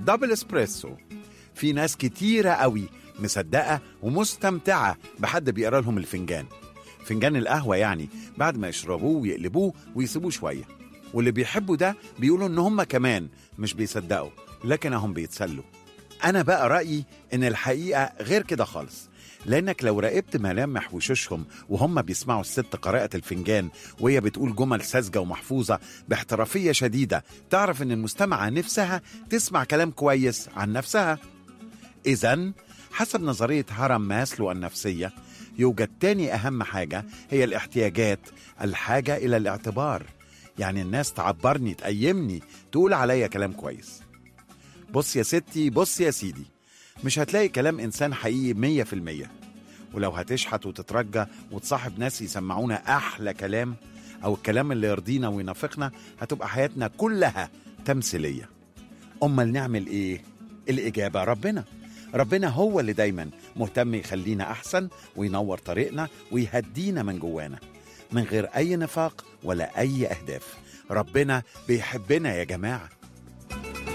دبل اسبريسو في ناس كتيرة قوي مصدقة ومستمتعة بحد بيقرا لهم الفنجان فنجان القهوة يعني بعد ما يشربوه ويقلبوه ويسيبوه شوية واللي بيحبوا ده بيقولوا ان هم كمان مش بيصدقوا لكن هم بيتسلوا انا بقى رأيي ان الحقيقة غير كده خالص لانك لو راقبت ملامح وشوشهم وهم بيسمعوا الست قراءة الفنجان وهي بتقول جمل ساذجة ومحفوظة باحترافية شديدة تعرف ان المستمعة نفسها تسمع كلام كويس عن نفسها إذا حسب نظرية هرم ماسلو النفسية يوجد تاني أهم حاجة هي الاحتياجات الحاجة إلى الاعتبار يعني الناس تعبرني تقيمني تقول عليا كلام كويس بص يا ستي بص يا سيدي مش هتلاقي كلام إنسان حقيقي مية في المية ولو هتشحت وتترجى وتصاحب ناس يسمعونا أحلى كلام أو الكلام اللي يرضينا وينافقنا هتبقى حياتنا كلها تمثيلية أمال نعمل إيه؟ الإجابة ربنا ربنا هو اللي دايما مهتم يخلينا أحسن وينور طريقنا ويهدينا من جوانا من غير أي نفاق ولا أي أهداف ربنا بيحبنا يا جماعة